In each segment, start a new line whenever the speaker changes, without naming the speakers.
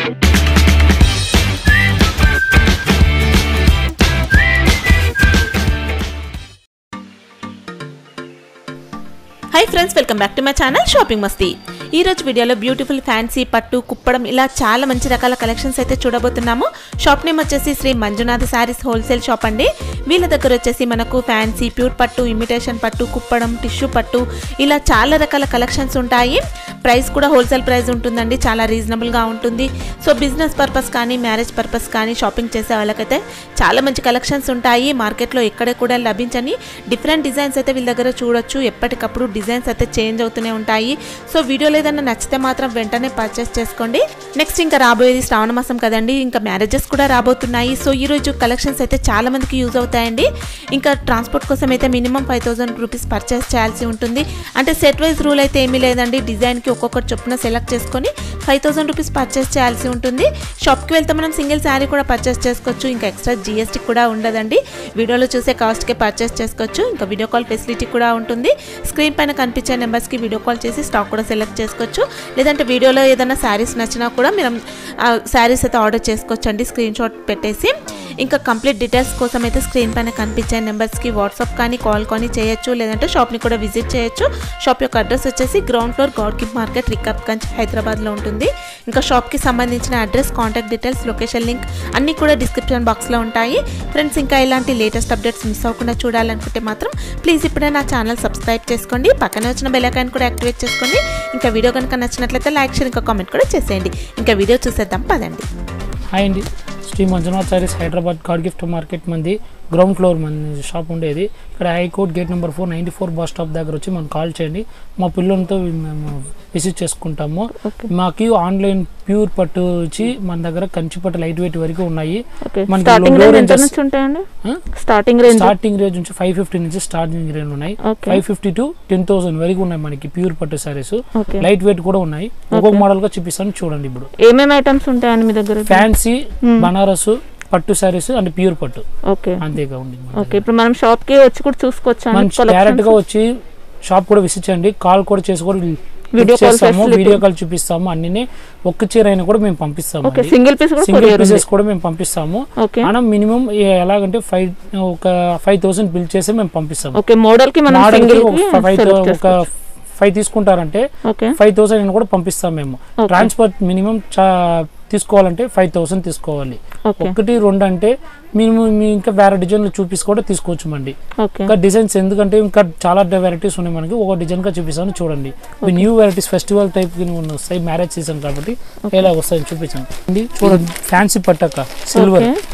Hi friends welcome back to my channel shopping Masti ఈ రోజు వీడియోలో బ్యూటిఫుల్ ఫ్యాన్సీ పట్టు కుప్పడం ఇలా చాలా మంచి రకాల కలెక్షన్స్ అయితే చూడబోతున్నాము షాప్ నేమ్ వచ్చేసి శ్రీ మంజునాథ్ శారీస్ హోల్సేల్ షాప్ అండి వీళ్ళ దగ్గర వచ్చేసి మనకు ఫ్యాన్సీ ప్యూర్ పట్టు ఇమిటేషన్ పట్టు కుప్పడం టిష్యూ పట్టు ఇలా చాలా రకాల కలెక్షన్స్ ఉంటాయి ప్రైస్ కూడా హోల్సేల్ ప్రైస్ ఉంటుందండి చాలా రీజనబుల్గా ఉంటుంది సో బిజినెస్ పర్పస్ కానీ మ్యారేజ్ పర్పస్ కానీ షాపింగ్ చేసే వాళ్ళకైతే చాలా మంచి కలెక్షన్స్ ఉంటాయి మార్కెట్లో ఎక్కడ కూడా లభించని డిఫరెంట్ డిజైన్స్ అయితే వీళ్ళ దగ్గర చూడొచ్చు ఎప్పటికప్పుడు డిజైన్స్ అయితే చేంజ్ అవుతూనే ఉంటాయి సో వీడియోలో ఏదైనా నచ్చితే మాత్రం వెంటనే పర్చేస్ చేసుకోండి నెక్స్ట్ ఇంకా రాబోయేది శ్రావణ మాసం కదండి ఇంకా మ్యారేజెస్ కూడా రాబోతున్నాయి సో ఈ రోజు కలెక్షన్స్ అయితే చాలా మందికి యూజ్ అవుతాయండి ఇంకా ట్రాన్స్పోర్ట్ కోసం అయితే minimum five thousand rupees purchase చేయాల్సి ఉంటుంది అంటే సెట్ వైజ్ రూల్ అయితే ఏమీ లేదండి డిజైన్కి ఒక్కొక్కటి చొప్పున సెలెక్ట్ చేసుకొని ఫైవ్ థౌసండ్ రూపీస్ పర్చేస్ చేయాల్సి ఉంటుంది షాప్కి వెళ్తే మనం సింగిల్ శారీ కూడా పర్చేస్ చేసుకోవచ్చు ఇంకా ఎక్స్ట్రా జిఎస్టీ కూడా ఉండదండి వీడియోలో చూసే కాస్ట్కే పర్చేస్ చేసుకోవచ్చు ఇంకా వీడియో కాల్ ఫెసిలిటీ కూడా ఉంటుంది స్క్రీన్ పైన కనిపించే నెంబర్స్కి వీడియో కాల్ చేసి స్టాక్ కూడా సెలెక్ట్ చేసుకోవచ్చు లేదంటే వీడియోలో ఏదైనా శారీస్ నచ్చినా కూడా మీరు శారీస్ అయితే ఆర్డర్ చేసుకోవచ్చు అండి స్క్రీన్ షాట్ పెట్టేసి ఇంకా కంప్లీట్ డీటెయిల్స్ కోసం అయితే స్క్రీన్ పైన కనిపించే నెంబర్స్కి వాట్సాప్ కానీ కాల్ కానీ చేయొచ్చు లేదంటే షాప్ని కూడా విజిట్ చేయొచ్చు షాప్ యొక్క అడ్రస్ వచ్చేసి గ్రౌండ్ ఫ్లోర్ గౌడ్కిప్ మార్కెట్ రికబ్గంజ్ హైదరాబాద్లో ఉంటుంది ఇంకా షాప్కి సంబంధించిన address contact details location link అన్నీ కూడా డిస్క్రిప్షన్ బాక్స్లో ఉంటాయి ఫ్రెండ్స్ ఇంకా ఇలాంటి లేటెస్ట్ అప్డేట్స్ మిస్ అవ్వకుండా చూడాలనుకుంటే మాత్రం ప్లీజ్ ఇప్పుడే నా ఛానల్ సబ్స్క్రైబ్ చేసుకోండి పక్కనే వచ్చిన బెల్ ఐకాన్ కూడా యాక్టివేట్ చేసుకోండి ఇంకా వీడియో కనుక నచ్చినట్లయితే లైక్ షేర్ ఇంకా కామెంట్ కూడా చేసేయండి ఇంకా వీడియో చూసేద్దాం పదండి
హాయ్ అండి Sri Manjunath sarees Hyderabad card gift market మంది గ్రౌండ్ ఫ్లోర్ మన షాప్ ఉండేది ఇక్కడ high court gate number four ninety four bus stop దగ్గర వచ్చి మనం కాల్ చేయండి మా పిల్లలతో మేము విజిట్ చేసుకుంటాము మాకు ఆన్లైన్ ప్యూర్ పట్టు వచ్చి మన దగ్గర కంచి పట్టు లైట్ వెయిట్ వరకు ఉన్నాయి
ఓకే
మనకి
స్టార్టింగ్
low
రేంజ్ ఎంత
ranges-
నుంచి ఉంటాయండి
ఆ?
స్టార్టింగ్ రేంజ్
స్టార్టింగ్ రేంజ్ నుంచి ఫైవ్ ఫిఫ్టీ నుంచి స్టార్టింగ్ రేంజ్ ఉన్నాయి
okay
five fifty to ten thousand వరకు ఉన్నాయి మనకి ప్యూర్ పట్టు సారీస్
ఓకే
లైట్ వెయిట్ కూడా ఉన్నాయి ఒక్కొక్క మోడల్ గా చూపిస్తాను చూడండి ఇప్పుడు
ఏమేమి ఐటమ్స్ ఉంటాయండి మీ దగ్గర
ఫ్యాన్సీ
Hmm.
బనారస్ పట్టు సారీస్ అండ్ ప్యూర్ పట్టు
ఓకే
అంతేగా ఉంది మన
ఓకే ఇప్పుడు మనం షాప్ కి వచ్చి కూడా చూసుకోవచ్చా
మనం డైరెక్ట్ గా వచ్చి షాప్ కూడా విసిట్ చేయండి కాల్ కూడా చేసి కూడా
Video call
చేస్తాము
facility.
వీడియో కాల్ చూపిస్తాము అన్ని ఒక్క చీర అయినా కూడా మేము పంపిస్తాము
ఓకే సింగిల్ పీస్ కూడా
సింగిల్
కొరియర్ ఉంది
పీసెస్ కూడా మేము పంపిస్తాము
ఓకే
మనం మినిమం ఎలాగంటే ఫైవ్ ఒక ఫైవ్ థౌసండ్ బిల్ చేసి మేము పంపిస్తాము
ఓకే మోడల్ కి మనం
మోడల్
సింగిల్
ఒక ఫైవ్ ఒక ఫైవ్ తీసుకుంటారంటే
ఓకే
ఫైవ్ థౌసండ్ అయినా కూడా పంపిస్తాం మేము
Okay.
ట్రాన్స్పోర్ట్ మినిమం తీసుకోవాలంటే ఫైవ్ థౌసండ్ తీసుకోవాలి
ఓకే
ఒకటి రెండు అంటే మినిమం మీ ఇంకా వేరే డిజైన్లు చూపిసి కూడా తీసుకోవచ్చు మండి
ఓకే
ఇంకా డిజైన్స్ ఎందుకంటే ఇంకా చాలా వెరైటీస్ ఉన్నాయి మనకి ఒక డిజైన్ గా చూపిస్తాను చూడండి ఇవి న్యూ వెరైటీస్ ఫెస్టివల్ టైప్ కి వస్తాయి మ్యారేజ్ సీజన్ కాబట్టి ఎలా వస్తాయి చూపించండి అండి చూడండి ఫ్యాన్సీ పట్టక సిల్వర్
ఓకే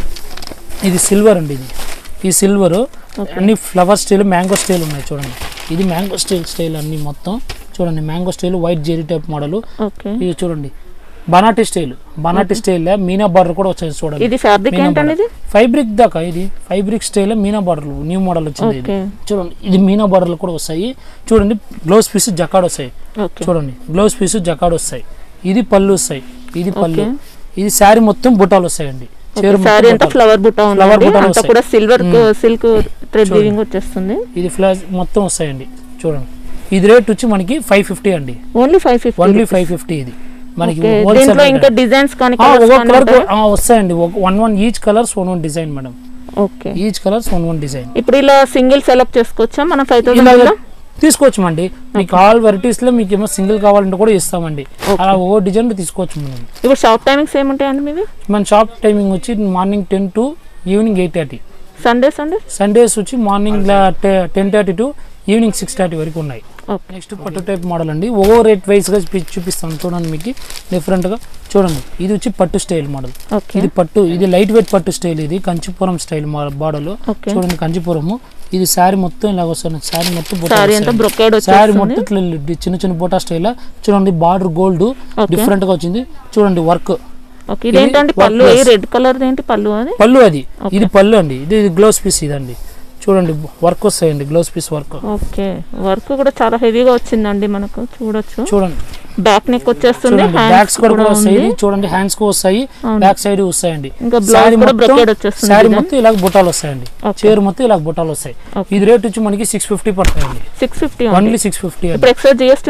ఇది సిల్వర్ అండి ఇది ఈ సిల్వర్ అన్ని ఫ్లవర్ స్టైల్ మ్యాంగో స్టైల్ ఉన్నాయి చూడండి ఇది మ్యాంగో స్టైల్ స్టైల్ అన్ని మొత్తం చూడండి mango style white zari type model
okay
ఇది చూడండి బనాటీ స్టైల్ బనాటీ స్టైల్ మీనా బార్డర్ కూడా వచ్చేది చూడండి
ఇది ఫ్యాబ్రిక్
మీనా
ఏంటండి ఇది
ఫైబ్రిక్ దాకా ఇది ఫైబ్రిక్ స్టైల్ మీనా బార్డర్ న్యూ మోడల్ వచ్చింది ఇది
ఓకే
చూడండి ఇది మీనా బార్డర్లు కూడా వస్తాయి చూడండి బ్లౌజ్ పీస్ జకాడ్ వస్తాయి
ఓకే
చూడండి బ్లౌజ్ పీస్ జకాడ్ వస్తాయి ఇది పళ్ళు వస్తాయి ఇది పళ్ళు
Okay.
ఇది శారీ మొత్తం బుట్టాలు వస్తాయండి చీర మొత్తం
సారీ అంతా
బుట్టాలు.
ఫ్లవర్ బుట్ట
Flower
ఉంది
బుట్టాలు
అంతా
వస్తాయి.
కూడా సిల్వర్
మ్మ్.
సిల్క్ థ్రెడ్
చూడండి.
వీవింగ్ వచ్చేస్తుంది
ఇది ఫ్లాస్ మొత్తం వస్తాయండి చూడండి ఇది రేట్ వచ్చి మనకి ఫైవ్ ఫిఫ్టీ అండి
only five fifty
only five fifty ఇది మనకి
ఓకే
wholesale
దీంట్లో
rate.
ఇంకా డిజైన్స్ కానీ
ఆ,
colours
ఒక్కొక్క
కానీ
కలర్
ఉంటాయా?
వస్తాయండి one one each colours one one design madam
okay
each colours one one design
ఇప్పుడు ఇలా సింగిల్ సెలెక్ట్ చేసుకోవచ్చా మనం ఫైవ్
ఇలా
థౌసండ్
తీసుకోవచ్చు అండి మీకు ఆల్ వెరైటీస్ లో మీకు ఏమో సింగిల్ కావాలంటే కూడా ఇస్తామండి అలా ఓ డిజైన్ తీసుకోవచ్చు మనం
ఇప్పుడు షాప్ టైమింగ్స్ ఏముంటాయండి మీవి
మన షాప్ టైమింగ్ వచ్చి morning ten to evening eight thirty
Sunday Sunday
Sundays వచ్చి morning ten thirty to evening six thirty వరకు ఉన్నాయి
ఓకే
నెక్స్ట్ పట్టు టైప్ మోడల్ అండి ఓ రేట్ వైస్గా చూపిస్తాను చూడండి మీకు డిఫరెంట్గా చూడండి ఇది వచ్చి పట్టు స్టైల్ మోడల్
ఓకే
ఇది పట్టు ఇది లైట్ వెయిట్ పట్టు స్టైల్ ఇది కంచిపురం స్టైల్ మోడల్
ఓకే
చూడండి కంచిపురము ఇది శారీ మొత్తం ఇలా వస్తుంది శారీ మొత్తం
సారీ అంతా బ్రొకేడ్
శారీ
వచ్చేస్తుంది
మొత్తం ఇట్లా లి- చిన్న చిన్న బోటా స్టైల్ చూడండి బార్డర్ గోల్డ్
ఓకే.
డిఫరెంట్ గా వచ్చింది చూడండి వర్క్
ఓకే ఇదేంటండి
ఇది
పళ్ళు
work
A
plus.
Red colour ఏంటి పళ్ళు అది
పళ్ళు అది
ఓకే.
ఇది పళ్ళు అండి ఇది గ్లౌస్ పీస్ ఇదండి చూడండి వర్క్ వస్తాయండి blouse piece work
okay work కూడా చాలా హెవీగా వచ్చిందండి మనకు చూడొచ్చు
చూడండి
బ్యాక్ నెక్ వచ్చేస్తుంది
చూడండి
హ్యాండ్స్
బ్యాక్స్ కూడా
కూడా
వస్తాయి
ఉంది
ఇది చూడండి హ్యాండ్స్ కు వస్తాయి
అవును.
బ్యాక్ సైడ్ వస్తాయండి
ఇంకా బ్లౌజ్
శారీ
కూడా
మొత్తం
బ్రొకేడ్ వచ్చేస్తుంది
శారీ
design.
మొత్తం ఇలా బుట్టాలు వస్తాయండి
ఓకే.
చీర మొత్తం ఇలా బుట్టాలు వస్తాయి
ఓకే.
ఇది రేట్ వచ్చి మనకి సిక్స్ ఫిఫ్టీ పడతాయండి
six fifty
only six fifty
ఇప్పుడు ఎక్స్ట్రా జిఎస్టీ ఉంటుంది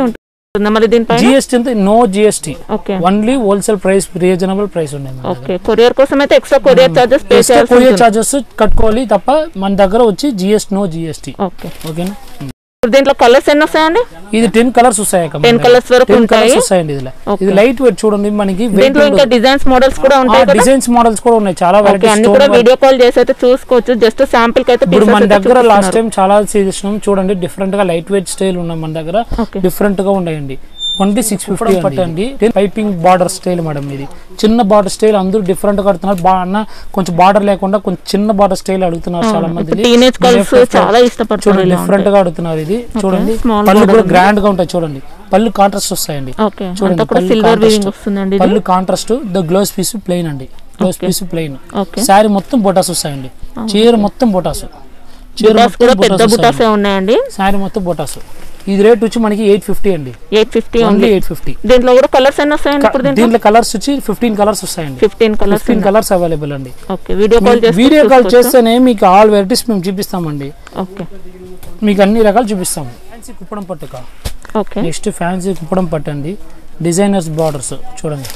ఉందా మరి దీనిపైన
జిఎస్టీ అంతా no GST
okay
only wholesale price reasonable price ఉన్నాయి
ఓకే కొరియర్ కోసం అయితే extra courier charges pay
extra
చేయాల్సి
కొరియర్
ఉంటుంది
చార్జెస్ కట్టుకోవాలి తప్ప మన దగ్గర వచ్చి జిఎస్టీ నో జిఎస్టీ
ఓకే
ఓకేనా
ఇప్పుడు దీంట్లో కలర్స్ ఎన్ని వస్తాయండి
ఇది టెన్ కలర్స్ వస్తాయి అక్క
10 colours వరకు
టెన్
ఉంటాయి.
కలర్స్ వస్తాయండి ఇది
Okay.
ఇది లైట్ వెయిట్ చూడండి మనకి
దీంట్లో ఇంకా డిజైన్స్ మోడల్స్ కూడా ఉంటాయి కదా
డిజైన్స్ మోడల్స్ కూడా ఉన్నాయి చాలా
ఓకే అన్ని కూడా
వెరైటీస్
వీడియో కాల్ చేసి అయితే చూసుకోవచ్చు జస్ట్ శాంపిల్ కి అయితే
ఇప్పుడు
pieces
మన
అయితే
దగ్గర లాస్ట్
చూపిస్తున్నారు.
టైం చాలా చేసినాం చూడండి డిఫరెంట్ గా లైట్ వెయిట్ స్టైల్ ఉన్నాయి మన దగ్గర
Okay.
డిఫరెంట్ గా ఉన్నాయండి ఓన్లీ సిక్స్ ఫిఫ్టీ పట్టండి పైపింగ్ బార్డర్ స్టైల్ మేడం ఇది చిన్న బార్డర్ స్టైల్ అందరూ డిఫరెంట్ గా కడుతున్నారు బా అన్న కొంచెం బార్డర్ లేకుండా కొంచెం చిన్న బార్డర్ స్టైల్ అడుగుతున్నారు చాలా మంది
ఇప్పుడు టీనేజ్ గర్ల్స్ చాలా ఇష్టపడతారు
చూడండి
ఇలా
డిఫరెంట్ గా అడుగుతున్నారు ఇది చూడండి
small
పళ్ళు
border
కూడా
ఉంది.
గ్రాండ్ గా ఉంటాయి చూడండి పళ్ళు కాంట్రాస్ట్ వస్తాయండి
ఓకే
చూడండి,
అంతా కూడా
పళ్ళు
సిల్వర్
contrast.
వీవింగ్ వస్తుందండి ఇది
పళ్ళు contrast the blouse piece plain అండి blouse piece plain
okay
sari మొత్తం బొటాస్ వస్తాయండి చీర మొత్తం బొటాస్ చీర
బుటాస్ కూడా
మొత్తం
పెద్ద
బొటాస్
బుటాసే ఉన్నాయండి
శారీ మొత్తం బొటాస్ ఇది రేట్ వచ్చి మనకి ఎయిట్ ఫిఫ్టీ అండి
ఎయిట్ ఫిఫ్టీ
ఓన్లీ
ఉంది
ఎయిట్ ఫిఫ్టీ
దీంట్లో కూడా కలర్స్ ఎన్ని వస్తాయండి ఇప్పుడు దీంట్లో
దీంట్లో కలర్స్ వచ్చి ఫిఫ్టీన్ కలర్స్ వస్తాయండి
fifteen colours
fifteen colours available అండి
ఓకే వీడియో కాల్ చేసి
వీడియో కాల్ చేస్తేనే మీకు ఆల్ వెరైటీస్ మేము చూపిస్తామండి
ఓకే
మీకు అన్ని రకాలు చూపిస్తాము ఫ్యాన్సీ కుప్పడం పట్టుక
ఓకే
నెక్స్ట్ ఫ్యాన్సీ కుప్పడం పట్టండి డిజైనర్స్ బార్డర్స్ చూడండి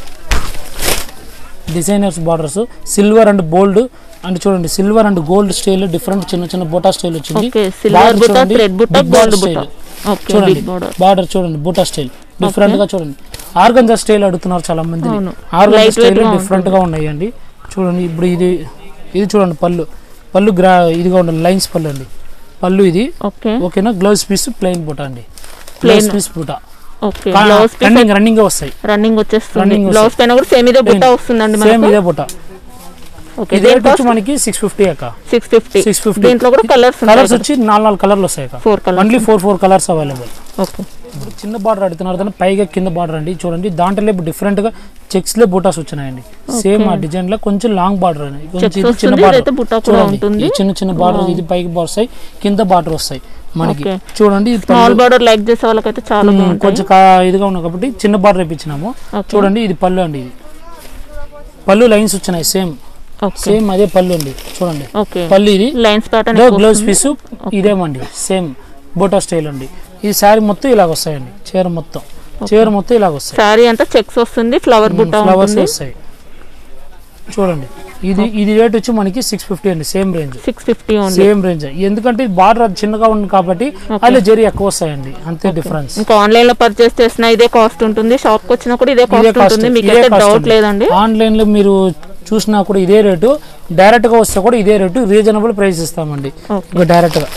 designers borders silver and gold and చూడండి silver and gold style different చిన్న చిన్న బుటా స్టైల్ వచ్చింది
ఓకే సిల్వర్
Border
బుట్ట
చూడండి,
థ్రెడ్ బుట్ట
big border
గోల్డ్ బుట్ట
style.
ఓకే
చూడండి
బిగ్ బోర్డర్
బార్డర్ చూడండి బూటా స్టైల్ డిఫరెంట్ గా చూడండి ఆర్గంజా స్టైల్ అడుగుతున్నారు చాలా మంది
అవును.
ఆర్గంజా
Light weight
స్టైల్
గా
డిఫరెంట్ గా ఉన్నాయండి చూడండి ఇప్పుడు ఇది ఇది చూడండి పళ్ళు పళ్ళు గ్రా ఇదిగా ఉండాలి లైన్స్ పళ్ళు అండి పళ్ళు ఇది
ఓకే
ఓకేనా గ్లౌస్ పీస్ ప్లెయిన్ బూట అండి
Plain.
గ్లౌస్ పీస్ బూట
okay blouse piece
running running గా వస్తాయి
రన్నింగ్ వచ్చేస్తుంది
Running
బ్లౌజ్ పైన కూడా సేమ్ ఇదే బుట్ట వస్తుందండి
సేమ్
మనకు
ఇదే బూట
ఓకే
ఇది రేట్ వచ్చి మనకి సిక్స్ ఫిఫ్టీ అక్క
సిక్స్ ఫిఫ్టీ
సిక్స్ ఫిఫ్టీ
దీంట్లో కూడా కలర్స్
కలర్స్ వచ్చి నాలుగు నాలుగు కలర్లు వస్తాయి అక్క
four colours
only four four colours available
okay
ఇప్పుడు చిన్న బార్డర్ అడుగుతున్నారు దాన్ని పైగా కింద బార్డర్ అండి చూడండి దాంట్లో ఇప్పుడు డిఫరెంట్ గా చెక్స్ లో బూటాస్ వచ్చినాయండి సేమ్ ఆ డిజైన్ లో కొంచెం లాంగ్ బార్డర్ అండి కొంచెం
Checks
ఇది చిన్న
వస్తుంది,
బార్డర్
ఇదైతే బుట్ట కూడా
చూడండి
ఉంటుంది.
ఈ చిన్న చిన్న బార్డర్ ఇది పైకి వస్తాయి కింద బార్డర్ వస్తాయి మనకి
Okay.
చూడండి ఇది
స్మాల్
పళ్ళు-
బార్డర్ లైక్ చేసే వాళ్ళకైతే చాలా
ఉమ్,
బాగుంటాయి
కొంచెం కా- ఇదిగా ఉన్నాయి కాబట్టి చిన్న బార్డర్ వేయించినాము
Okay.
చూడండి ఇది పళ్ళు అండి ఇది పళ్ళు లైన్స్ వచ్చినాయి సేమ్
ఓకే
సేమ్ అదే పళ్ళు అండి చూడండి
ఓకే
పళ్ళు ఇది
లైన్స్ ప్యాటర్న్
గ్లౌజ్ పీస్ ఇదేమండి సేమ్ బోటా స్టైల్ అండి ఈ శారీ మొత్తం ఇలాగ వస్తాయండి చీర మొత్తం చీర మొత్తం ఇలాగ వస్తాయి
శారీ అంతా చెక్స్ వస్తుంది ఫ్లవర్ బుట్ట
ఫ్లవర్స్
ఉంటుంది
వస్తాయి చూడండి ఇది ఇది రేట్ వచ్చి మనకి సిక్స్ ఫిఫ్టీ అండి same range
six fifty only
same range ఎందుకంటే బార్డర్ అది చిన్నగా ఉంది కాబట్టి అలా జరి ఎక్కువ వస్తాయండి అంతే డిఫరెన్స్
ఇంకా ఆన్లైన్ లో పర్చేస్ చేసినా ఇదే కాస్ట్ ఉంటుంది షాప్ కి వచ్చినా కూడా ఇదే
ఇదే
కాస్ట్
కాస్ట్
ఉంటుంది మీకు
ఇదే
అయితే
కాస్ట్
డౌట్
ఉంది.
లేదండి
ఆన్లైన్ లో మీరు చూసినా కూడా ఇదే రేటు డైరెక్ట్ గా వస్తే కూడా ఇదే రేటు రీజనబుల్ ప్రైస్ ఇస్తామండి
ఓకే
ఇక డైరెక్ట్ గా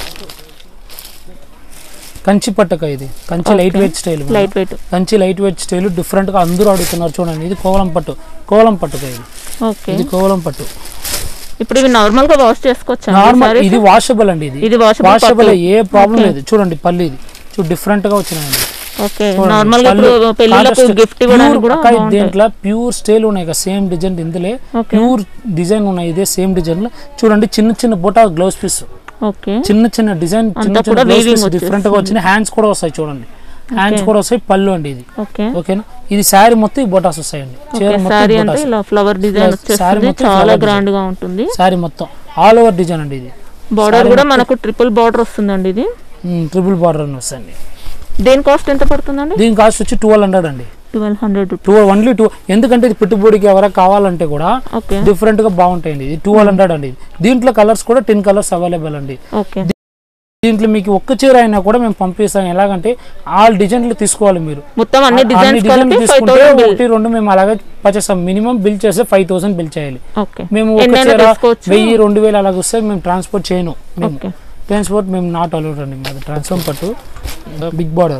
కంచి పట్టక ఇది Kanchi light weight style
light weight
Kanchi light weight style different గా అందరూ అడుగుతున్నారు చూడండి ఇది కోవలం పట్టు కోవలం పట్టుక ఇది
ఓకే
ఇది కోవలం పట్టు
ఇప్పుడు ఇవి నార్మల్ గా వాష్ చేసుకోవచ్చు
నార్మల్ ఇది వాషబుల్ అండి ఇది
ఇది washable
వాషబుల్
పట్టు.
ఏ ప్రాబ్లం లేదు చూడండి పల్లి ఇది చూడు డిఫరెంట్ గా వచ్చినాయండి
ఓకే
చూడండి,
నార్మల్ గా
పళ్ళు,
ఇప్పుడు పెళ్లిళ్ళకు
contrast,
గిఫ్ట్ ఇవ్వడానికి
pure
కూడా
అక్క ఇది
బాగుంటాయి.
దీంట్లో ప్యూర్ స్టైల్ ఉన్నాయి కదా సేమ్ డిజైన్ ఇందులో
Okay.
ప్యూర్ డిజైన్ ఉన్నాయి ఇదే సేమ్ డిజైన్ లో చూడండి చిన్న చిన్న బుటా గ్లౌస్ పీస్
ఓకే
చిన్న చిన్న డిజైన్ చిన్న
అంతా
చిన్న
కూడా
గ్లౌస్
weaving
పీస్ డిఫరెంట్ గా వచ్చినాయి హ్యాండ్స్ కూడా వస్తాయి చూడండి హ్యాండ్స్ కూడా వస్తాయి పళ్ళు అండి ఇది
ఓకే
ఓకేనా ఇది శారీ మొత్తం ఈ బొటాస్ వస్తాయండి చీర
ఓకే
మొత్తం
శారీ
ఈ
అంటే
బొటాస్
ఇలా ఫ్లవర్ డిజైన్
Saree
వచ్చేస్తుంది
మొత్తం
చాలా
flower
గ్రాండ్ గా ఉంటుంది
శారీ మొత్తం ఆల్ ఓవర్ డిజైన్ అండి ఇది
బార్డర్ కూడా మనకు ట్రిపుల్ బార్డర్ వస్తుందండి ఇది
ట్రిపుల్ బార్డర్ అని వస్తుంది
దేని కాస్ట్ ఎంత పడుతుందండి
దీని కాస్ట్ వచ్చి ట్వెల్వ్ హండ్రెడ్ అండి
twelve hundred
two only two ఎందుకంటే ఇది పెట్టుబడికి ఎవరైనా కావాలంటే కూడా
ఓకే
డిఫరెంట్ గా బాగుంటాయండి ఇది ట్వెల్వ్ హండ్రెడ్ అండి దీంట్లో కలర్స్ కూడా టెన్ కలర్స్ అవైలబుల్ అండి
ఓకే
దీంట్లో మీకు ఒక్క చీర అయినా కూడా మేము పంపిస్తాం ఎలాగంటే ఆల్ డిజైన్లు తీసుకోవాలి మీరు
మొత్తం అన్ని
అన్ని
డిజైన్స్
డిజైన్లు
కలిపి ఫైవ్
తీసుకుంటే
థౌసండ్ బిల్
ఒకటి రెండు మేము అలాగే పచ్చేస్తాం మినిమం బిల్ చేస్తే ఫైవ్ థౌసండ్ బిల్ చేయాలి
ఓకే
మేము ఒక
ఎన్నైనా
చీర
తీసుకోవచ్చు
వెయ్యి రెండు వేలు అలాగ వస్తే మేము ట్రాన్స్పోర్ట్ చేయను మేము
ఓకే
ట్రాన్స్పోర్ట్ మేము నాట్ అలౌడ్ అండి మాది ట్రాన్స్ఫర్ పట్టు బిగ్ బార్డర్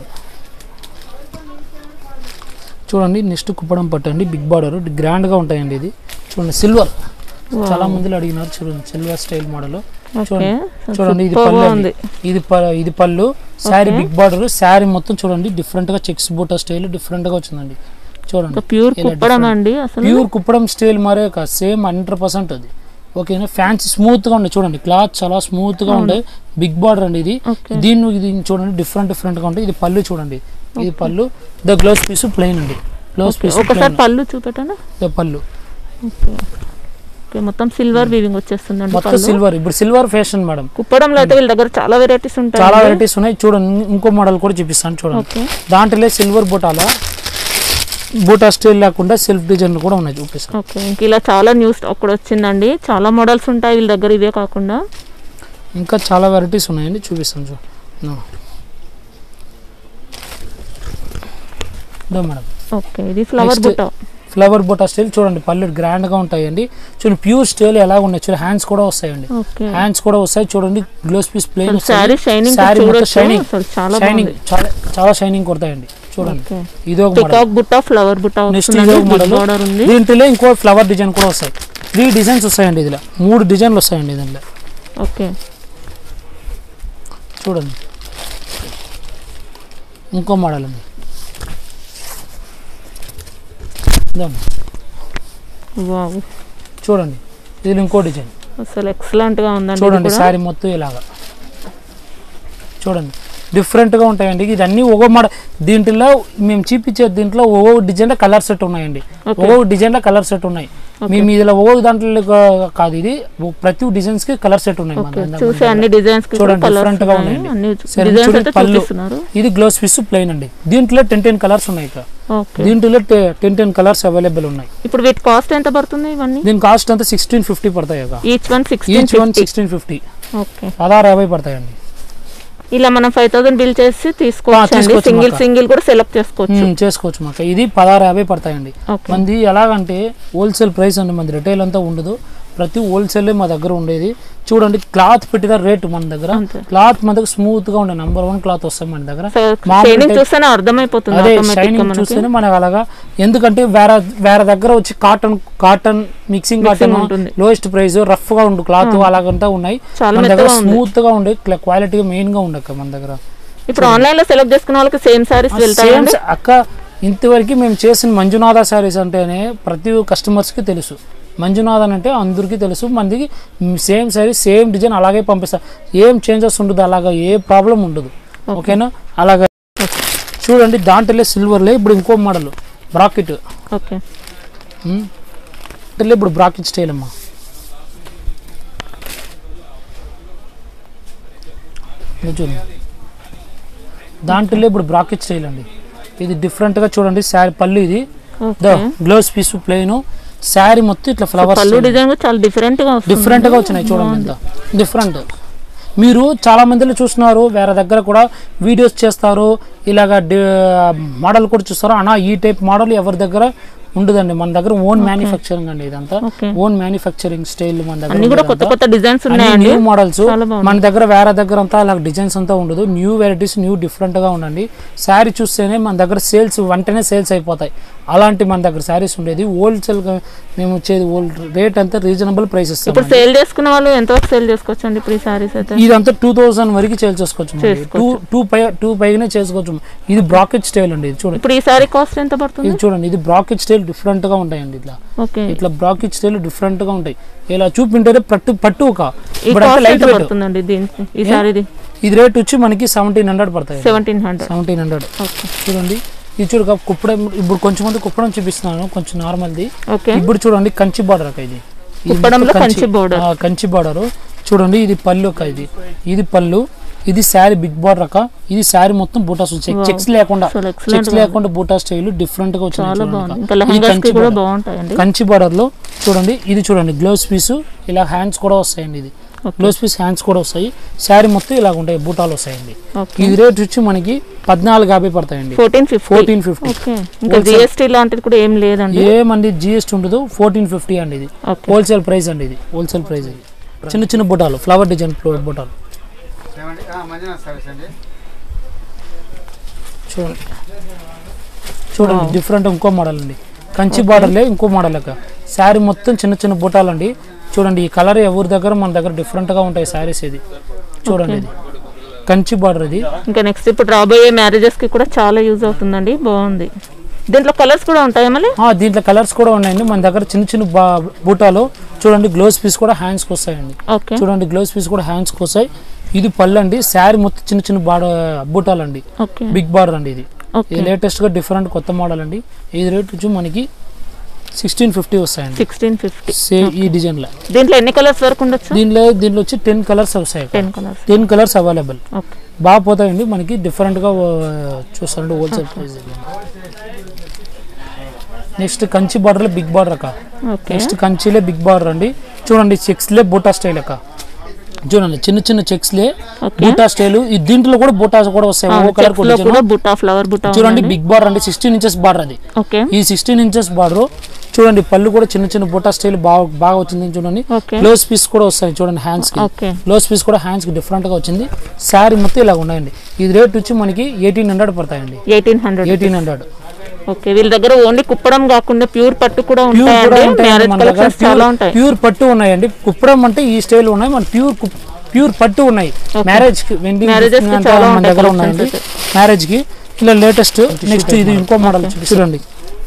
చూడండి నెక్స్ట్ కుప్పడం పట్టు అండి బిగ్ బార్డర్ గ్రాండ్గా ఉంటాయండి ఇది చూడండి సిల్వర్ చాలా మందిలో అడిగినారు చూడండి సిల్వర్ స్టైల్ మోడల్
ఓకే
చూడండి చూడండి ఇది
Superb
పళ్ళు
గా
అండి.
ఉంది
ఇది ప- ఇది పళ్ళు శారీ బిగ్ బార్డర్ శారీ మొత్తం చూడండి డిఫరెంట్ గా చెక్స్ బూటా స్టైల్ డిఫరెంట్ గా వచ్చిందండి చూడండి
ప్యూర్
ఇలా
కుప్పడం
different.
అండి అసలు
ప్యూర్ కుప్పడం స్టైల్ మరే కాదు సేమ్ హండ్రెడ్ పర్సెంట్ అది ఓకేనా ఫ్యాన్సీ స్మూత్ గా ఉంది చూడండి క్లాత్ చాలా స్మూత్ గా ఉండే బిగ్ బార్డర్ అండి ఇది
ఓకే
దీన్ని ఇది చూడండి డిఫరెంట్ డిఫరెంట్ గా ఉంటాయి ఇది పళ్ళు చూడండి ఇది పళ్ళు ద గ్లౌస్ పీస్ ప్లెయిన్ అండి గ్లౌస్ పీస్
ఒకసారి పళ్ళు చూపెట్టండి
ద పళ్ళు
ఓకే ఓకే ఓకే మొత్తం సిల్వర్ వీవింగ్ వచ్చేస్తుందండి
మొత్తం
పళ్ళు.
సిల్వర్ ఇప్పుడు సిల్వర్ ఫ్యాషన్ మేడం
కుప్పడంలో అయితే వీళ్ళ దగ్గర చాలా వెరైటీస్ ఉంటాయి
చాలా వెరైటీస్ ఉన్నాయి చూడండి ఇంకో మోడల్ కూడా చూపిస్తాను చూడండి
ఓకే
దాంట్లో సిల్వర్ బూటాల బూటా స్టైల్ లేకుండా సెల్ఫ్ డిజైన్ కూడా ఉన్నాయి చూపిస్తాను
ఓకే ఇంక ఇలా చాలా న్యూ స్టాక్ కూడా వచ్చిందండి చాలా మోడల్స్ ఉంటాయి వీళ్ళ దగ్గర ఇవే కాకుండా
ఇంకా చాలా వెరైటీస్ ఉన్నాయండి చూపిస్తాను చూ నో. ఇదో మేడం
ఓకే ఇది ఫ్లవర్
Next.
బుట్ట
ఫ్లవర్ బూటా స్టైల్ చూడండి పళ్ళు గ్రాండ్గా ఉంటాయండి చూడండి ప్యూర్ స్టైల్ ఎలా ఉన్నాయి చూడండి హ్యాండ్స్ కూడా వస్తాయండి
ఓకే
హ్యాండ్స్ కూడా వస్తాయి చూడండి blouse piece plain
sari shining
sari మొత్తం
చూడొచ్చు
షైనింగ్
అసలు చాలా
షైనింగ్
బాగుంది
చాలా చాలా షైనింగ్ కొడతాయండి చూడండి
ఓకే
ఇది ఒక మోడల్
పికాక్ బుట్ట ఫ్లవర్ బుట్ట
నెక్స్ట్
వస్తుందండి
ఇది ఒక
బిగ్
మోడల్
బార్డర్ ఉంది
దీంట్లో ఇంకో ఫ్లవర్ డిజైన్ కూడా వస్తాయి త్రీ డిజైన్స్ వస్తాయండి ఇదిలో మూడు డిజైన్లు వస్తాయండి దీంట్లో
ఓకే
చూడండి ఇంకో మోడల్ అండి ఇదమ్మా.
వావ్
చూడండి ఇది ఇంకో డిజైన్
అసలు ఎక్సలెంట్ గా ఉందండి ఇది
చూడండి
కూడా.
శారీ మొత్తం ఇలాగా చూడండి డిఫరెంట్గా ఉంటాయండి ఇది అన్ని ఒక్కో మోడల్ దీంట్లో మేము చూపించే దీంట్లో ఒక్కో డిజైన్లో కలర్ సెట్ ఉన్నాయండి
Okay.
ఒక్కో డిజైన్లో కలర్ సెట్ ఉన్నాయి మేము ఇదిలో ఒక్కొక్క దాంట్లో కా- కాదు ఇది ఓ- ప్రతి డిజైన్స్ కి కలర్ సెట్ ఉన్నాయి మన
ఓకే
దగ్గర.
చూసే అన్ని డిజైన్స్ కి
చూడండి,
కలర్స్
different గా ఉన్నాయండి.
అన్ని
సరే,
డిజైన్స్
చూడండి,
అయితే
పళ్ళు.
చూపిస్తున్నారు
ఇది గ్లోస్ పీస్ ప్లెయిన్ అండి దీంట్లో టెన్ టెన్ కలర్స్ ఉన్నాయి ఇక
ఓకే
దీంట్లో టెన్ టెన్ కలర్స్ అవైలబుల్ ఉన్నాయి
ఇప్పుడు వీటి కాస్ట్ ఎంత పడుతుంది ఇవన్నీ
దీని కాస్ట్ అంతా సిక్స్టీన్ ఫిఫ్టీ పడతాయి ఇక
each one sixteen
each one sixteen fifty
okay
పదహారు యాభై పడతాయండి
ఇలా మనం ఫైవ్ థౌసండ్ బిల్ చేసి తీసుకోవచ్చు అండి
తీసుకోవచ్చు
సింగిల్
మాకు.
సింగిల్ కూడా సెలెక్ట్ చేసుకోవచ్చు
మ్మ్, చేసుకోవచ్చు మాకు ఇది పదహారు యాభై పడతాయండి
ఓకే
మంది ఎలాగంటే హోల్సేల్ ప్రైస్ అండి మంది రిటైల్ అంతా ఉండదు ప్రతి హోల్సేల్ మా దగ్గర ఉండేది చూడండి క్లాత్ పెట్టిన రేటు మన దగ్గర
అంతే.
క్లాత్ మన దగ్గర స్మూత్ గా ఉండే నంబర్ వన్ క్లాత్ వస్తాయి మన దగ్గర
సో
మామూలు
షైనింగ్
type-
చూస్తేనే అర్థమైపోతుంది
అదే
automatic గా
షైనింగ్
మనకి
చూస్తేనే మనకు అలాగా ఎందుకంటే వేరే వేరే దగ్గర వచ్చి కాటన్ కాటన్ మిక్సింగ్ కాటన్
ఉంటుంది.
లోయెస్ట్ ప్రైస్ రఫ్ గా ఉండు క్లాత్ అలాగంతా ఉన్నాయి
చాలా
మన దగ్గర
మెత్తగా ఉంది.
స్మూత్ గా ఉండే క్వాలిటీ మెయిన్ గా ఉండక మన దగ్గర
ఇప్పుడు ఆన్లైన్ లో సెలెక్ట్ చేసుకున్న వాళ్ళకి సేమ్ సారీస్
సేమ్
వెళ్తాయండి
అక్క ఇంతవరకు మేము చేసిన మంజునాథ శారీస్ అంటేనే ప్రతి కస్టమర్స్కి తెలుసు మంజునాథ్ అని అంటే అందరికీ తెలుసు మందికి సేమ్ శారీ సేమ్ డిజైన్ అలాగే పంపిస్తారు ఏం చేంజెస్ ఉండదు అలాగా ఏ ప్రాబ్లం ఉండదు ఓకేనా అలాగా చూడండి దాంట్లో సిల్వర్లే ఇప్పుడు ఇంకో మోడల్ బ్రాకెట్
ఓకే
దాంట్లో ఇప్పుడు బ్రాకెట్ స్టైల్ అమ్మా ఇది చూడండి దాంట్లో ఇప్పుడు బ్రాకెట్ స్టైల్ అండి ఇది డిఫరెంట్గా చూడండి శారీ పళ్ళు ఇది
okay
blouse piece plain sari మొత్తం ఇట్లా ఫ్లవర్స్
పళ్ళు డిజైన్ కూడా చాలా డిఫరెంట్ గా వస్తుంది
డిఫరెంట్గా వచ్చినాయి చూడండి ఎంత డిఫరెంట్ మీరు చాలా మందిలో చూస్తున్నారు వేరే దగ్గర కూడా వీడియోస్ చేస్తారు ఇలాగ మోడల్ కూడా చూస్తారు అన్నా ఈ టైప్ మోడల్ ఎవరి దగ్గర ఉండదండి మన దగ్గర ఓన్ మ్యానుఫ్యాక్చరింగ్ అండి ఇదంతా
ఓకే
ఓన్ మ్యానుఫ్యాక్చరింగ్ స్టైల్ మన దగ్గర
అన్ని కూడా కొత్త
ఉండేదంతా.
కొత్త డిజైన్స్
అన్ని
ఉన్నాయండి
న్యూ మోడల్స్
చాలా బాగుంది.
మన దగ్గర వేరే దగ్గర అంతా అలా డిజైన్స్ అంతా ఉండదు న్యూ వెరైటీస్ న్యూ డిఫరెంట్ గా ఉండండి శారీ చూస్తేనే మన దగ్గర సేల్స్ వెంటనే సేల్స్ అయిపోతాయి అలాంటి మన దగ్గర శారీస్ ఉండేది హోల్సేల్ గా మేము వచ్చేది రేట్ అంతా రీజనబుల్ ప్రైస్ ఇస్తాం
ఇప్పుడు సేల్ చేసుకున్న వాళ్ళు ఎంతవరకు సేల్ చేసుకోవచ్చు అండి ఇప్పుడు ఈ సారీస్ అయితే
ఇదంతా టూ థౌసండ్ వరకు సేల్ చేసుకోవచ్చు టూ టూ పై టూ పైగానే చేసుకోవచ్చు ఇది బ్రాకెట్ స్టైల్ అండి ఇది చూడండి
ఇప్పుడు ఈ సారీ కాస్ట్ ఎంత పడుతుంది
ఇది చూడండి ఇది బ్రాకెట్ స్టైల్ డిఫరెంట్ గా ఉంటాయండి ఇట్లా
ఓకే
ఇట్లా బ్రాకెట్ స్టైల్ డిఫరెంట్ గా ఉంటాయి ఇలా చూపింటే పట్టు పట్టు ఒక
ఈ
ఇప్పుడు
కాస్ట్
లైట్
ఎంత
వెయిట్
పడుతుందండి దీనికి ఈ సారీది
ఇది రేట్ వచ్చి మనకి సెవెంటీన్ హండ్రెడ్ పడతాయి
seventeen hundred
seventeen hundred
okay
చూడండి ఇది చూడక కుప్పడం ఇప్పుడు కొంచెం మంది కుప్పడం చూపిస్తున్నాను కొంచెం నార్మల్ది
ఓకే
ఇప్పుడు చూడండి కంచి బార్డర్ అక్క ఇది ఇది
కుప్పడంలో
మొత్తం
కంచి border.
ఆ, కంచి బార్డర్ చూడండి ఇది పళ్ళు అక్క ఇది ఇది పళ్ళు ఇది శారీ బిగ్ బార్డర్ అక్క ఇది శారీ మొత్తం బూటాస్ వచ్చాయి చెక్స్ లేకుండా
అసలు excellent
చెక్స్ లేకుండా బూటా స్టైల్ డిఫరెంట్ గా వచ్చింది
చాలా
చూడండి
బాగుంది
అక్క.
ఇంకా
ఇది
లెహంగాస్
కంచి
కి కూడా
border.
బాగుంటాయండి
కంచి బార్డర్ లో చూడండి ఇది చూడండి గ్లోవ్స్ పీస్ ఇలా హ్యాండ్స్ కూడా వస్తాయండి ఇది
ఓకే
గ్లోవ్స్ పీస్ హ్యాండ్స్ కూడా వస్తాయి శారీ మొత్తం ఇలా ఉంటాయి బూటాలు వస్తాయండి
ఓకే
ఇది రేట్ వచ్చి మనకి పద్నాలుగు యాభై పడతాయండి
fourteen fifty
fourteen fifty
okay ఇంకా జిఎస్టీ లాంటిది కూడా ఏం లేదండి
ఏమండి జిఎస్టీ ఉండదు ఫోర్టీన్ ఫిఫ్టీ అండి ఇది
ఓకే
హోల్సేల్ ప్రైస్ అండి ఇది హోల్సేల్ ప్రైస్ ఇది చిన్న చిన్న బుటాలు ఫ్లవర్ డిజైన్ బుటాలు
ఏమండి ఆ, మంజునాథ్ సర్వీస్ అండి
చూడండి చూడండి డిఫరెంట్ ఇంకో మోడల్ అండి కంచి బార్డర్లే ఇంకో మోడల్ అక్క శారీ మొత్తం చిన్న చిన్న బుటాలు అండి చూడండి ఈ కలర్ ఎవరి దగ్గర మన దగ్గర different గా ఉంటాయి శారీస్ ఇది చూడండి ఇది కంచి బార్డర్ ఇది
ఇంకా నెక్స్ట్ ఇప్పుడు రాబోయే మ్యారేజెస్ కి కూడా చాలా యూజ్ అవుతుందండి బాగుంది దీంట్లో కలర్స్ కూడా ఉంటాయా మళ్ళీ
ఆ, దీంట్లో కలర్స్ కూడా ఉన్నాయండి మన దగ్గర చిన్న చిన్న బా బూటాలు చూడండి గ్లోవ్స్ పీస్ కూడా హ్యాండ్స్కి వస్తాయండి
ఓకే
చూడండి గ్లోవ్స్ పీస్ కూడా హ్యాండ్స్కి వస్తాయి ఇది పళ్ళు అండి శారీ మొత్తం చిన్న చిన్న బాడ బూటాలు అండి
ఓకే
బిగ్ బార్డర్ అండి ఇది
ఓకే
ఇది లేటెస్ట్ గా డిఫరెంట్ కొత్త మోడల్ అండి ఇది రేట్ వచ్చి మనకి సిక్స్టీన్ ఫిఫ్టీ వస్తాయండి
సిక్స్టీన్ ఫిఫ్టీ
సేమ్ ఈ డిజైన్లో
దీంట్లో ఎన్ని కలర్స్ వరకు ఉండొచ్చు
దీనిలో దీనిలో వచ్చి టెన్ కలర్స్ వస్తాయి
ten colours
ten colours available
okay
బాగా పోతాయండి మనకి డిఫరెంట్గా చూస్తారండి హోల్సేల్ ప్రైస్ నెక్స్ట్ కంచి బార్డర్లో బిగ్ బార్డర్ అక్క
ఓకే
నెక్స్ట్ కంచిలే బిగ్ బార్డర్ అండి చూడండి చెక్స్లే బూటా స్టైల్ అక్క చూడండి చిన్న చిన్న చెక్స్లే
ఓకే
బూటా స్టైల్ ఈ దీంట్లో కూడా బూటాస్ కూడా వస్తాయి ఓ కలర్
చెక్స్ లో కూడా బుట్టా ఫ్లవర్ బుట్టా
చూడండి బిగ్ బార్డర్ అండి సిక్స్టీన్ ఇంచెస్ బార్డర్ అది
ఓకే
ఈ సిక్స్టీన్ ఇంచెస్ బార్డర్ చూడండి పళ్ళు కూడా చిన్న చిన్న బూటా స్టైల్ బాగా బాగా వచ్చింది చూడండి
ఓకే
క్లోజ్ పీస్ కూడా వస్తాయి చూడండి హ్యాండ్స్ కి
ఓకే
క్లోజ్ పీస్ కూడా హ్యాండ్స్ కి డిఫరెంట్ గా వచ్చింది శారీ మొత్తం ఇలా ఉన్నాయండి ఇది రేట్ వచ్చి మనకి ఎయిటీన్ హండ్రెడ్ పడతాయండి
eighteen hundred
eighteen hundred
okay వీళ్ళ దగ్గర ఓన్లీ కుప్పడం కాకుండా ప్యూర్ పట్టు కూడా
ప్యూర్ కూడా
ఉంటాయండి
ఉంటాయండి
మ్యారేజ్
మన దగ్గర
కలెక్షన్స్ చాలా ఉంటాయి
ప్యూర్ పట్టు ఉన్నాయండి కుప్పడం అంటే ఈ స్టైల్ ఉన్నాయి మన ప్యూర్ ప్యూర్ పట్టు ఉన్నాయి మ్యారేజ్ కి వెండింగ్
Marriages కి చాలా
మన
ఉంటాయి
దగ్గర
collections
ఉన్నాయండి మ్యారేజ్ కి ఇలా లేటెస్ట్ నెక్స్ట్ ఇది ఇంకో మోడల్ చూడండి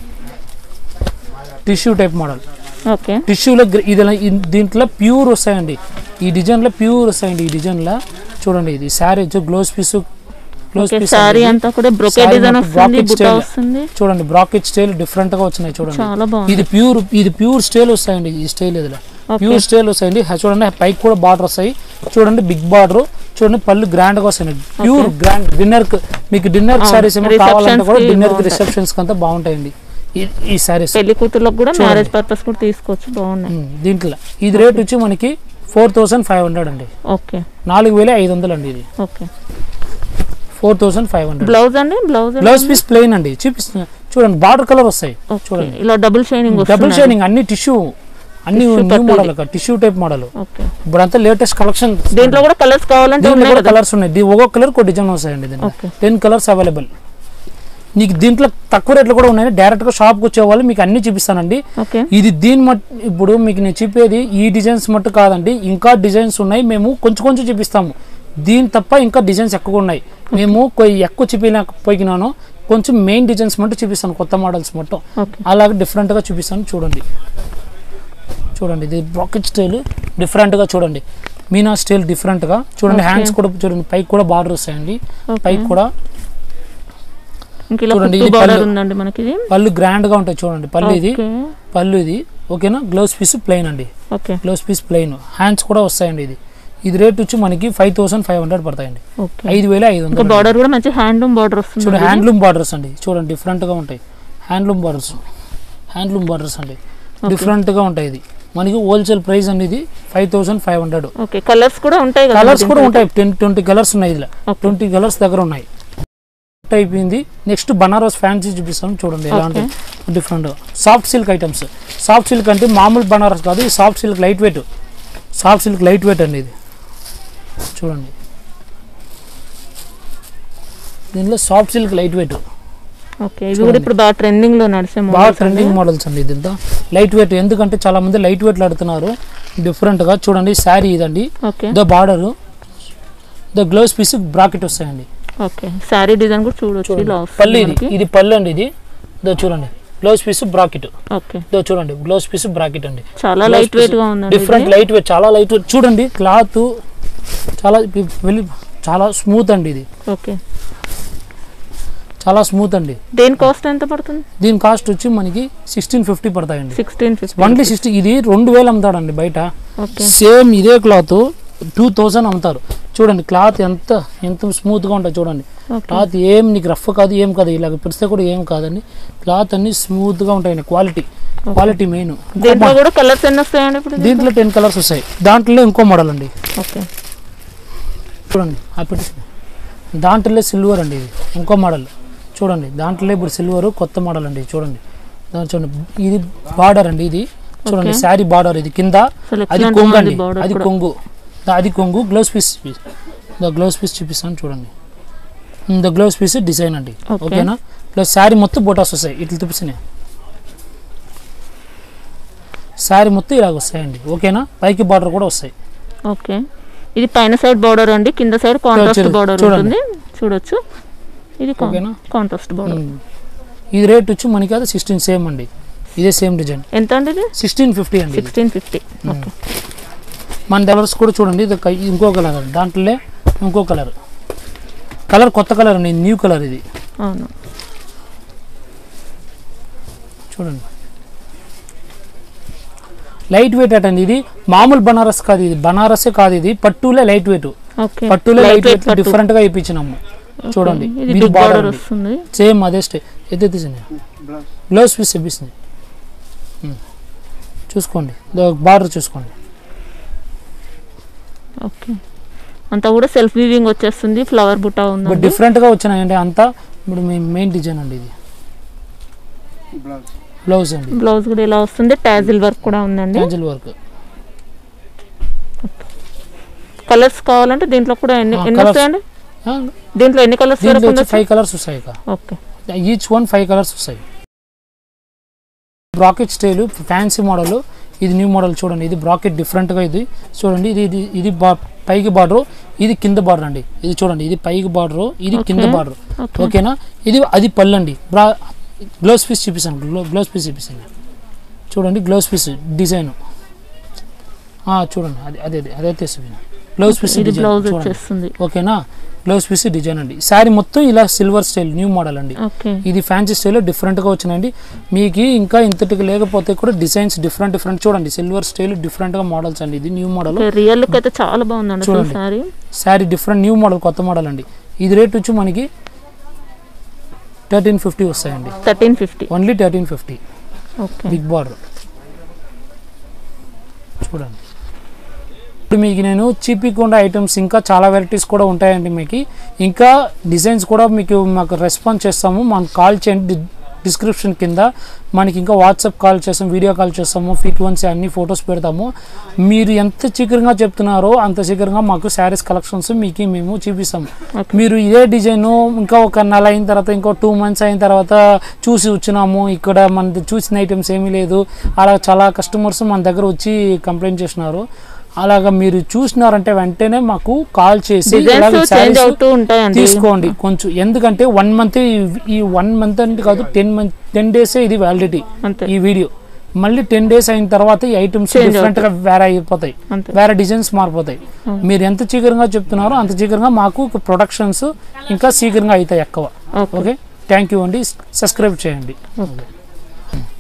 టిష్యూ టైప్ మోడల్
ఓకే
టిష్యూలో ఇది ఇ- దీంట్లో ప్యూర్ వస్తాయండి ఈ డిజైన్లో ప్యూర్ వస్తాయండి ఈ డిజైన్లో చూడండి ఇది శారీ వచ్చి blouse piece blouse
okay
piece
sari అంతా కూడా బ్రొకే
Saree
డిజైన్
మొత్తం
వస్తుంది
brocade
బుట్ట
style.
వస్తుంది
చూడండి బ్రాకెట్ స్టైల్ డిఫరెంట్ గా వచ్చినాయి చూడండి
చాలా బాగుంది
ఇది ప్యూర్ ఇది ప్యూర్ స్టైల్ వస్తాయండి ఈ స్టైల్ ఇదిలో
Okay.
ప్యూర్ స్టైల్ వస్తాయండి హ- చూడండి పైకి కూడా బార్డర్ వస్తాయి చూడండి బిగ్ బార్డర్ చూడండి పళ్ళు గ్రాండ్ గా వస్తాయండి ప్యూర్ గ్రాండ్ డిన్నర్ మీకు డిన్నర్ సారీస్ ఏమో
receptions
కావాలంటే కూడా
కి
డిన్నర్ కి
బాగుంటాయి.
రిసెప్షన్స్ అంతా బాగుంటాయండి ఈ- ఈ సారీస్
పెళ్లి కూతుర్లకు కూడా మ్యారేజ్ పర్పస్ కూడా తీసుకోవచ్చు బాగున్నాయి
దీంట్లో ఇది రేట్ వచ్చి మనకి ఫోర్ థౌసండ్ ఫైవ్ హండ్రెడ్ అండి
ఓకే
నాలుగు వేల ఐదు వందలు అండి ఇది
okay
four thousand five hundred
blouse అండి బ్లౌజ్
బ్లౌజ్ పీస్ ప్లెయిన్ అండి చూపిస్తున్నా చూడండి బార్డర్ కలర్ వస్తాయి చూడండి
ఇలా డబుల్ షైనింగ్
డబుల్
వస్తుంది
షైనింగ్ అన్ని టిష్యూ అన్ని new model tissue type model
okay
ఇప్పుడు అంతా లేటెస్ట్ కలెక్షన్
దీంట్లో కూడా కలర్స్ కావాలంటే
దీంట్లో
ఉన్నాయి
కూడా
కదా
కలర్స్ ఉన్నాయి దీ- ఒక్కొక్క కలర్ ఒక డిజైన్ వస్తాయండి దీంట్లో
ఓకే
టెన్ కలర్స్ అవైలబుల్ నీకు దీంట్లో తక్కువ రేట్లో కూడా ఉన్నాయి డైరెక్ట్ గా షాప్కి వచ్చే వాళ్ళు మీకు అన్ని చూపిస్తానండి
ఓకే
ఇది దీని మట్ ఇప్పుడు మీకు నేను చెప్పేది ఈ డిజైన్స్ మట్టు కాదండి ఇంకా డిజైన్స్ ఉన్నాయి మేము కొంచెం కొంచెం చూపిస్తాము దీని తప్ప ఇంకా డిజైన్స్ ఎక్కువ ఉన్నాయి మేము కొ- ఎక్కువ చూపించకపోయినాను కొంచెం మెయిన్ డిజైన్స్ మట్టు చూపిస్తాను కొత్త మోడల్స్ మొత్తం
ఓకే
అలాగే డిఫరెంట్గా చూపిస్తాను చూడండి చూడండి ఇది బ్రాకెట్ స్టైల్ డిఫరెంట్గా చూడండి మీనా స్టైల్ డిఫరెంట్గా చూడండి హ్యాండ్స్ కూడా చూడండి పైకి కూడా బార్డర్ వస్తాయండి
ఓకే
పైకి కూడా
ఇంక ఇలా
చూడండి,
కుట్టు
ఇది
బార్డర్
పళ్ళు.
ఉందండి మనకి ఇది
పళ్ళు గ్రాండ్గా ఉంటాయి చూడండి పళ్ళు ఇది
ఓకే
పళ్ళు ఇది ఓకేనా గ్లౌస్ పీస్ ప్లెయిన్ అండి
okay
blouse piece plain hands కూడా వస్తాయండి ఇది ఇది రేట్ వచ్చి మనకి ఫైవ్ థౌసండ్ ఫైవ్ హండ్రెడ్ పడతాయండి
ఓకే
ఐదు వేల ఐదు
ఇంకా
వందలు
బార్డర్ కూడా మంచి హ్యాండ్లూమ్ బార్డర్ వస్తుంది
చూడండి హ్యాండ్లూమ్ బార్డర్స్ అండి చూడండి డిఫరెంట్గా ఉంటాయి హ్యాండ్లూమ్ బార్డర్స్ హ్యాండ్లూమ్ బార్డర్స్ అండి డిఫరెంట్గా ఉంటాయి ఇది మనకి హోల్సేల్ ప్రైస్ అండి ఇది five thousand five hundred
okay colours కూడా ఉంటాయి కదా
కలర్స్ కూడా
దీంట్లో?
ఉంటాయి టెన్ ట్వంటీ కలర్స్ ఉన్నాయి ఇదిలో
Okay.
ట్వంటీ కలర్స్ దగ్గర ఉన్నాయి అయిపోయింది నెక్స్ట్ బనారస్ ఫ్యాన్సీ చూపిస్తాం చూడండి ఎలా
Okay.
ఉంటాయి different soft silk items soft silk అంటే మామూలు బనారస్ కాదు ఈ soft silk light weight soft silk light weight అండి ఇది చూడండి దీనిలో soft silk light weight
okay ఇవి కూడా ఇప్పుడు బాగా ట్రెండింగ్ లో నడిచే
బాగా
models అండి.
ట్రెండింగ్ మోడల్స్ అండి దీంతో లైట్ వెయిట్ ఎందుకంటే చాలా మంది లైట్ వెయిట్లు ఆడుతున్నారు డిఫరెంట్ గా చూడండి శారీ ఇదండి
okay
the border the blouse piece bracket వస్తాయండి
ఓకే సారీ డిజైన్ కూడా చూడొచ్చు ఇలా వస్తుంది
పళ్ళు ఇది
మనకి.
ఇది పళ్ళు అండి ఇది దో చూడండి బ్లౌజ్ పీస్ బ్రాకెట్
ఓకే
దో చూడండి బ్లౌజ్ పీస్ బ్రాకెట్ అండి
చాలా లైట్ వెయిట్ గా ఉందండి
డిఫరెంట్
ఇది.
లైట్ వెయిట్ చాలా లైట్ వెయిట్ చూడండి క్లాత్ చాలా ఇ- వెళ్ళి చాలా స్మూత్ అండి ఇది
ఓకే
చాలా స్మూత్ అండి
దేని కాస్ట్ ఎంత పడుతుంది
దీని కాస్ట్ వచ్చి మనకి సిక్స్టీన్ ఫిఫ్టీ పడతాయండి
సిక్స్టీన్ ఫిఫ్టీ
ఓన్లీ సిక్స్టీ ఇది రెండు వేలు అమ్ముతాడండి బయట
ఓకే
సేమ్ ఇదే క్లాత్ టూ థౌజండ్ అమ్ముతారు చూడండి క్లాత్ ఎంత ఎంత స్మూత్గా ఉంటుంది చూడండి
ఓకే
క్లాత్ ఏం నీకు రఫ్ కాదు ఏం కాదు ఇలాగ పెడితే కూడా ఏం కాదండి క్లాత్ అన్ని స్మూత్గా ఉంటాయండి క్వాలిటీ క్వాలిటీ మెయిన్
దీంట్లో కూడా కలర్స్ ఎన్ని వస్తాయండి ఇప్పుడు ఇది?
దీంట్లో టెన్ కలర్స్ వస్తాయి దాంట్లో ఇంకో మోడల్ అండి
ఓకే
చూడండి ఆ పెట్టి దాంట్లో సిల్వర్ అండి ఇది ఇంకో మోడల్ చూడండి దాంట్లో ఇప్పుడు సిల్వర్ కొత్త మోడల్ అండి చూడండి దాని చూడండి ఇది బార్డర్ అండి ఇది చూడండి
Okay.
శారీ బార్డర్ ఇది కింద
అసలు
అది
excellent
కొంగు
గా
అండి
ఉంది border
అది
కూడా.
కొంగు దా- అది కొంగు blouse piece the blouse piece చూపిస్తాను చూడండి ద గ్లౌస్ పీస్ డిజైన్ అండి
Okay.
ఓకేనా ప్లస్ శారీ మొత్తం బోటాస్ వస్తాయి ఇట్లా చూపిస్తున్నాయి శారీ మొత్తం ఇలాగ వస్తాయండి ఓకేనా పైకి బార్డర్ కూడా వస్తాయి
ఓకే ఇది పైన సైడ్ బార్డర్ అండి కింద సైడ్ కాంట్రాస్ట్
చూడండి,
బార్డర్
చూడండి.
ఉంటుంది చూడొచ్చు ఇది
ఓకేనా?
Contrast border
um. ఇది రేట్ వచ్చి మనకి అది సిక్స్టీన్ సేమ్ అండి ఇదే సేమ్ డిజైన్
ఎంత అండి ఇది
సిక్స్టీన్ ఫిఫ్టీ అండి ఇది.
సిక్స్టీన్ ఫిఫ్టీ ఓకే
మన కలర్స్ కూడా చూడండి ఇది ఒక- ఇంకో కలర్ అండి. దాంట్లో ఇంకో కలర్ కలర్ కొత్త కలర్ అండి న్యూ కలర్ ఇది
అవును
చూడండి లైట్ వెయిట్ అండి ఇది మామూలు బనారస్ కాదు ఇది బనారసే కాదు ఇది పట్టులే లైట్ వెయిట్
ఓకే
పట్టులే లైట్
weight
వెయిట్
పట్టు.
డిఫరెంట్ గా ఇప్పించినాము చూడండి
ఇది
ఇది
బిగ్ బార్డర్
బార్డర్
వస్తుంది
సేమ్ అదే స్టే ఎదే తీసింది
బ్లౌజ్
బ్లౌజ్ పీస్ ఇప్పిస్తుంది ఉమ్. చూసుకోండి బార్డర్ చూసుకోండి
ఓకే అంతా కూడా సెల్ఫ్ వీవింగ్ వచ్చేస్తుంది ఫ్లవర్ బుట్ట
బట్
ఉందండి
డిఫరెంట్ గా వచ్చినాయండి అంతా ఇప్పుడు మీ మెయిన్ డిజైన్ అండి ఇది
బ్లౌజ్
బ్లౌజ్ అండి
బ్లౌజ్ కూడా ఇలా వస్తుంది టాజిల్ వర్క్ కూడా ఉందండి
క్యాన్సిల్ వర్క్
కలర్స్ కావాలంటే దీంట్లో కూడా ఎన్ని
ఆ,
ఎన్ని
colours.
వస్తాయండి దీంట్లో ఎన్ని కలర్స్
దీంట్లో
వరకు
వచ్చి
ఉండొచ్చు
ఫైవ్ కలర్స్ వస్తాయి ఇక
okay
each one five colours వస్తాయి బ్రాకెట్ స్టైల్ ఫ్యాన్సీ మోడల్ ఇది న్యూ మోడల్ చూడండి ఇది బ్రాకెట్ డిఫరెంట్గా ఇది చూడండి ఇది ఇది ఇది బా పైకి బార్డర్ ఇది కింద బార్డర్ అండి ఇది చూడండి ఇది పైకి బార్డర్ ఇది కింద
Okay.
బార్డర్
ఓకే
ఓకేనా ఇది అది పళ్ళు అండి బ్రా గ్లౌస్ పీస్ చూపిస్తాను గ్లో గ్లౌస్ పీస్ చూపిస్తాను చూడండి గ్లౌస్ పీస్ డిజైన్ చూడండి అది అదే అదే అదే తీసి గ్లౌస్ పీస్
ఇది
డిజైన్
బ్లౌజ్
చూడండి
వచ్చేస్తుంది
ఓకేనా బ్లౌజ్ పీస్ డిజైన్ అండి శారీ మొత్తం ఇలా సిల్వర్ స్టైల్ న్యూ మోడల్ అండి
ఓకే
ఇది ఫ్యాన్సీ స్టైల్లో డిఫరెంట్గా వచ్చినాయండి మీకు ఇంకా ఇంతటికి లేకపోతే కూడా డిజైన్స్ డిఫరెంట్ డిఫరెంట్ చూడండి సిల్వర్ స్టైల్ డిఫరెంట్గా మోడల్స్ అండి ఇది న్యూ మోడల్
రియల్ లుక్ అయితే చాలా బాగుందండి అసలు
చూడండి.
Sorry
sari different new model కొత్త మోడల్ అండి ఇది రేట్ వచ్చి మనకి థర్టీన్ ఫిఫ్టీ వస్తాయండి
thirteen fifty
only thirteen fifty
okay
big border చూడండి ఇప్పుడు మీకు నేను చీపికుండా ఐటమ్స్ ఇంకా చాలా వెరైటీస్ కూడా ఉంటాయండి మీకు ఇంకా డిజైన్స్ కూడా మీకు మాకు రెస్పాన్స్ చేస్తాము మనకు కాల్ చేయండి డి- డిస్క్రిప్షన్ కింద మనకి ఇంకా వాట్సాప్ కాల్ చేస్తాం వీడియో కాల్ చేస్తాము ఫ్రీక్వెన్సీ అన్ని ఫొటోస్ పెడతాము మీరు ఎంత శీఘ్రంగా చెప్తున్నారో అంత శీఘ్రంగా మాకు శారీస్ కలెక్షన్స్ మీకు మేము చూపిస్తాము
Okay.
మీరు ఇదే డిజైన్ ఇంకా ఒక నెల అయిన తర్వాత ఇంకో టూ మంత్స్ అయిన తర్వాత చూసి వచ్చినాము ఇక్కడ మన చూసిన ఐటమ్స్ ఏమీ లేదు అలా చాలా కస్టమర్స్ మన దగ్గర వచ్చి కంప్లైంట్ చేసినారు అలాగా మీరు చూసినారంటే వెంటనే మాకు కాల్ చేసి ఇలాగ
డిజైన్స్ చేంజ్
sarees
అవుతూ ఉంటాయండి
తీసుకోండి కొంచెం ఎందుకంటే వన్ మంత్ ఈ వన్ మంత్ అంటే కాదు టెన్ మంత్ టెన్ డేసే ఇది వ్యాలిడిటీ
అంతే
ఈ వీడియో మళ్ళీ టెన్ డేస్ అయిన తర్వాత ఈ ఐటమ్స్
Change
డిఫరెంట్ గా వేరే అయిపోతాయి
అంతే
వేరే డిజైన్స్ మారిపోతాయి మీరు ఎంత శీఘ్రంగా చెప్తున్నారో అంత శీఘ్రంగా మాకు ప్రొడక్షన్స్ ఇంకా శీఘ్రంగా అవుతాయి ఎక్కువ
ఓకే
ఓకే థ్యాంక్ యూ అండి సబ్స్క్రైబ్ చేయండి
ఓకే